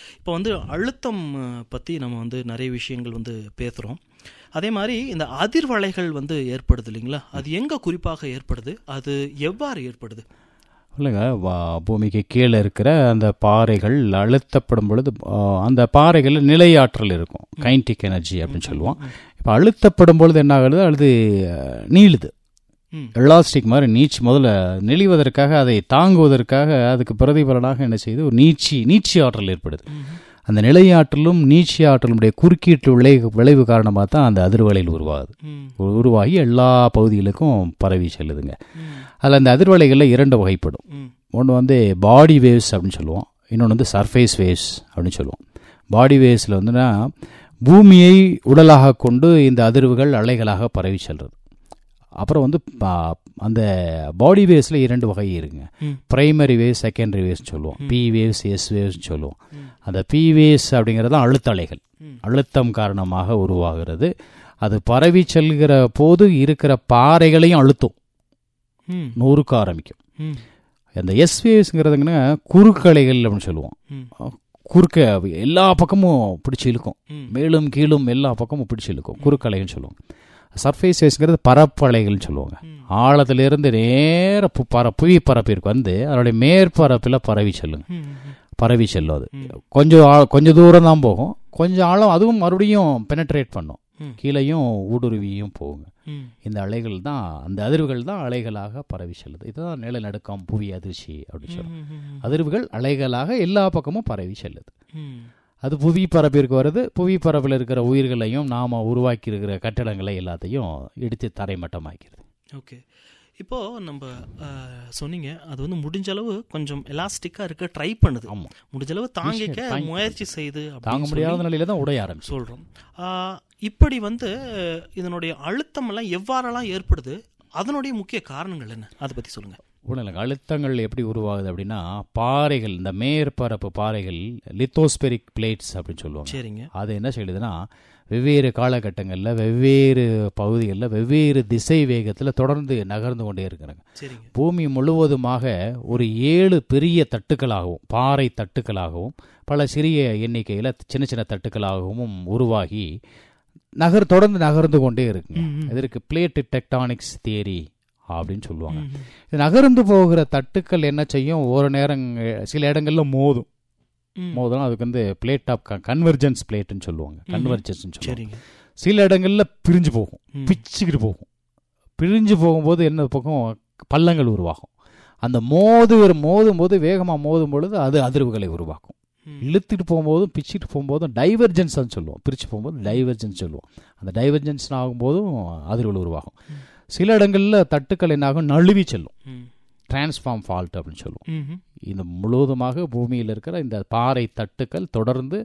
இப்போ வந்து அழுத்தம் அஹ், பற்றி நம்ம வந்து நிறைய விஷயங்கள் வந்து பேசுகிறோம் அதே மாதிரி இந்த அதிர்வலைகள் வந்து ஏற்படுது இல்லைங்களா அது எங்கே குறிப்பாக ஏற்படுது அது எவ்வாறு ஏற்படுது இல்லைங்க வா- பூமிக்கு கீழே இருக்கிற அந்த பாறைகள் அழுத்தப்படும் பொழுது ஆ, அந்த பாறைகளில் நிலையாற்றல் இருக்கும் கைண்டிக் எனர்ஜி அப்படின்னு சொல்லுவோம் இப்போ அழுத்தப்படும் பொழுது என்ன ஆகுது அது ஆ, நீளுது ம். எலாஸ்டிக் மாதிரி நீச்சி முதல்ல நெளிவதற்காக அதை தாங்குவதற்காக அதுக்கு பிரதிபலனாக என்ன செய்யுது ஒரு நீச்சி நீச்சி ஆற்றல் ஏற்படுது அந்த நிலையாற்றலும் நீச்சி ஆற்றலுடைய குறுக்கீட்டு விளைவு விளைவு காரணமாக தான் அந்த அதிர்வலையில் உருவாகுது ம் உ- உருவாகி எல்லா பகுதிகளுக்கும் பரவி செல்லுதுங்க ம் அதில் அந்த அதிர்வலைகளில் இரண்டு வகைப்படும் ம் ஒன்று வந்து பாடி வேவ்ஸ் அப்படின்னு சொல்லுவோம் இன்னொன்று வந்து சர்ஃபேஸ் வேவ்ஸ் அப்படின்னு சொல்லுவோம் பாடி வேவ்ஸில் வந்துன்னா பூமியை உடலாக கொண்டு இந்த அதிர்வுகள் அலைகளாக பரவி செல்றது அப்புறம் வந்து பா- அந்த பாடி வேவ்ஸில் இரண்டு வகை இருக்குங்க ம். பிரைமரி வேவ்ஸ் செகண்டரி வேவ்ஸ் சொல்லுவோம் பி வேவ்ஸ் எஸ் வேவ்ஸ் சொல்லுவோம் அந்த பி வேவ்ஸ் அப்படிங்கிறது தான் அழுத்த அலைகள் ம். அழுத்தம் காரணமாக உருவாகிறது அது பரவி செல்கிற போது இருக்கிற பாறைகளையும் அழுத்தும் ம் நொறுக்க ஆரம்பிக்கும் ம் அந்த எஸ் வேவ்ஸ்ங்கிறதுங்கன்னா குறுக்கலைகள் அப்படின்னு சொல்லுவோம் ம் குறுக்க எல்லா பக்கமும் பிடிச்சி இழுக்கும் ம் மேலும் கீழும் எல்லா பக்கமும் பிடிச்சி இழுக்கும் குறுக்கலைகள்னு சொல்லுவோம் சர்ஃபேஸ் வேவ்ஸ்ங்கிறது பரப்பலைகள்னு சொல்லுவாங்க ம். ஆழத்திலிருந்து நேர பு- பர புவி பரப்பிற்கு வந்து அதனுடைய மேற்பரப்பில் பரவி செல்லுங்க ம் ம் பரவி செல்லும் அது ம். கொஞ்சம் ஆழ- கொஞ்சம் தூரம் தான் போகும் கொஞ்சம் ஆழம் அதுவும் மறுபடியும் பெனட்ரேட் பண்ணும் ம். கீழையும் ஊடுருவியும் போகுங்க ம் இந்த அலைகள் தான் அந்த அதிர்வுகள் தான் அலைகளாக பரவி செல்லுது இதுதான் நிலநடுக்கம் புவி அதிர்ச்சி அப்படின்னு சொல்லுவோம் ம் ம் அதிர்வுகள் அலைகளாக எல்லா பக்கமும் பரவி செல்லுது ம் அது புவி பரப்பிற்கு வருது புவி பரப்பில் இருக்கிற உயிர்களையும் நாம உருவாக்கி இருக்கிற கட்டடங்களை எல்லாத்தையும் இடித்து தரைமட்டமாக்கிறது ஓகே இப்போ நம்ம அஹ், சொன்னீங்க அது வந்து முடிஞ்ச அளவு கொஞ்சம் எலாஸ்டிக்கா இருக்க ட்ரை பண்ணுது ஆமா. முடிஞ்ச அளவு தாங்கிக்க தாங்கி- முயற்சி செய்து அப்படின்னு தாங்க முடியாத நிலையில தான் உடைய ஆரம்பிச்சு சொல்றோம் ஆஹ், இப்படி வந்து அஹ், இதனுடைய அழுத்தம் எல்லாம் எவ்வாறெல்லாம் ஏற்படுது அதனுடைய முக்கிய காரணங்கள் என்ன அதை பத்தி சொல்லுங்க ஒன்றும் இல்லைங்க அழுத்தங்கள் எப்படி உருவாகுது அப்படின்னா பாறைகள் இந்த மேற்பரப்பு பாறைகள் லித்தோஸ்பெரிக் பிளேட்ஸ் அப்படின்னு சொல்லுவாங்க சரிங்க அது என்ன செய்யுதுன்னா வெவ்வேறு காலகட்டங்களில் வெவ்வேறு பகுதிகளில் வெவ்வேறு திசை வேகத்தில் தொடர்ந்து நகர்ந்து கொண்டே இருக்கிறாங்க சரிங்க பூமி முழுவதுமாக ஒரு ஏழு பெரிய தட்டுக்களாகவும் பாறை தட்டுக்களாகவும் பல சிறிய எண்ணிக்கையில் சின்ன சின்ன தட்டுக்களாகவும் உருவாகி நகர் தொடர்ந்து நகர்ந்து கொண்டே இருக்குங்க ம், ம். இதற்கு பிளேட் டெக்டானிக்ஸ் தியரி அப்படின்னு சொல்லுவாங்க ம், ம். இது நகர்ந்து போகிற தட்டுக்கள் என்ன செய்யும் ஒரு நேரம் சில இடங்கள்ல மோதும் ம். மோதும் அதுக்கு வந்து பிளேட் ஆஃப் கன்வர்ஜென்ஸ் பிளேட்னு சொல்லுவாங்க கன்வர்ஜென்ஸ் சொல்லுவாங்க சரிங்க சில இடங்கள்ல பிரிஞ்சு போகும் ம். பிச்சுக்கிட்டு போகும் பிரிஞ்சு போகும்போது என்ன பக்கம் பள்ளங்கள் உருவாகும் அந்த மோதுகிற மோதும் போது வேகமாக மோதும் பொழுது அது அதிர்வுகளை உருவாக்கும் ம். இழுத்துட்டு போகும்போதும் பிச்சுட்டு போகும்போதும் டைவர்ஜென்ஸ் சொல்லுவோம் பிரித்து போகும்போது டைவர்ஜென்ஸ் சொல்லுவோம் அந்த டைவர்ஜென்ஸ் ஆகும்போதும் அதிர்வுகள் உருவாகும் சில இடங்களில் தட்டுக்கள் என்னாகும் நழுவி செல்லும் ம். டிரான்ஸ்ஃபார்ம் ஃபால்ட் அப்படின்னு சொல்லுவோம் ம், ம். இந்த முழுவதுமாக பூமியில் இருக்கிற இந்த பாறை தட்டுக்கள் தொடர்ந்து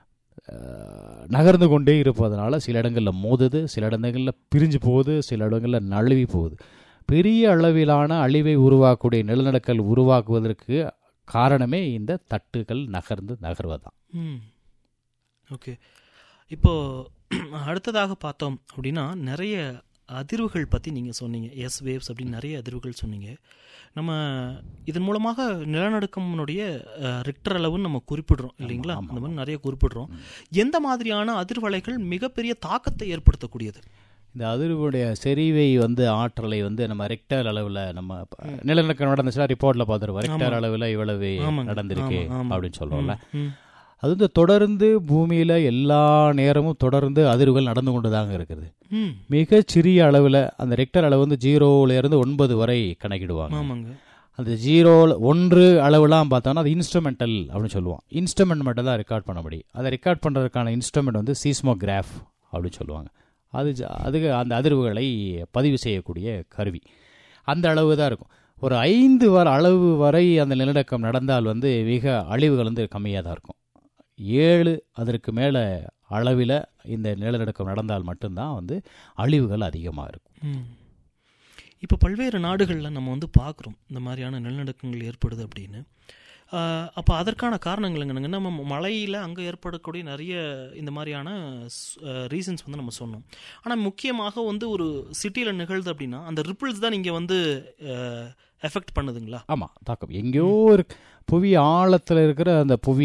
அஹ், நகர்ந்து கொண்டே இருப்பதனால சில இடங்களில் மோதுது சில இடங்களில் பிரிஞ்சு போகுது சில இடங்களில் நழுவி போகுது பெரிய அளவிலான அழிவை உருவாக்கக்கூடிய நிலநடுக்கல் உருவாக்குவதற்கு காரணமே இந்த தட்டுகள் நகர்ந்து நகர்வதுதான் ம் ஓகே இப்போ அடுத்ததாக பார்த்தோம் அப்படின்னா நிறைய அதிர்வுகள் பற்றி நீங்கள் சொன்னீங்க எஸ் வேவ்ஸ் அப்படின்னு நிறைய அதிர்வுகள் சொன்னீங்க நம்ம இதன் மூலமாக நிலநடுக்கம்னுடைய அஹ், ரிக்டர் அளவுன்னு நம்ம குறிப்பிடுறோம் இல்லைங்களா ஆமா, அந்த மாதிரி நிறைய குறிப்பிடுறோம் எந்த மாதிரியான அதிர்வலைகள் மிகப்பெரிய தாக்கத்தை ஏற்படுத்தக்கூடியது இந்த அதிர்வுடைய செறிவை வந்து ஆற்றலை வந்து நம்ம ரெக்டர் அளவில் நம்ம ப- நிலநடுக்கம் நடந்துச்சுன்னா ரிப்போர்ட்டில் பார்த்துருவோம் ரெக்டர் அளவில் இவ்வளவு ஆமாங்க. நடந்திருக்கு ஆமா, ஆமா. அப்படின்னு சொல்றோம்ல ம், அது வந்து தொடர்ந்து பூமியில எல்லா நேரமும் தொடர்ந்து அதிர்வுகள் நடந்து கொண்டு தாங்க இருக்குது ம் மிகச் சிறிய அளவில் அந்த ரெக்டர் அளவு வந்து ஜீரோல இருந்து ஒன்பது வரை கணக்கிடுவாங்க ஆமாங்க அந்த ஜீரோ ஒன்று அளவுலாம் பார்த்தோம்னா அது இன்ஸ்ட்ருமெண்டல் அப்படின்னு சொல்லுவோம் இன்ஸ்ட்ருமெண்ட் மட்டும் தான் ரெக்கார்ட் பண்ண முடியும் அதை ரெக்கார்ட் பண்ணுறதுக்கான இன்ஸ்ட்ருமெண்ட் வந்து சீஸ்மோகிராஃப் அப்படின்னு சொல்லுவாங்க அது ஜ- அதுக்கு அந்த அதிர்வுகளை பதிவு செய்யக்கூடிய கருவி அந்த அளவு தான் இருக்கும் ஒரு ஐந்து வர அளவு வரை அந்த நிலநடுக்கம் நடந்தால் வந்து மிக அழிவுகள் வந்து கம்மியாக தான் இருக்கும் ஏழு அதற்கு மேலே அளவில் இந்த நிலநடுக்கம் நடந்தால் மட்டும்தான் வந்து அழிவுகள் அதிகமாக இருக்கும் ம். இப்போ பல்வேறு நாடுகளில் நம்ம வந்து பார்க்குறோம் இந்த மாதிரியான நிலநடுக்கங்கள் ஏற்படுது அப்படின்னு அப்போ அதற்கான காரணங்கள் என்னங்க நம்ம மழையில் அங்கே ஏற்படக்கூடிய நிறைய இந்த மாதிரியான ரீசன்ஸ் வந்து நம்ம சொன்னோம் ஆனால் முக்கியமாக வந்து ஒரு சிட்டியில் நிகழ்து அப்படின்னா அந்த ரிப்பிள்ஸ் தான் இங்கே வந்து எஃபெக்ட் பண்ணுதுங்களா ஆமாம் தாக்கம் எங்கேயோ இருக்கு புவி ஆழத்தில் இருக்கிற அந்த புவி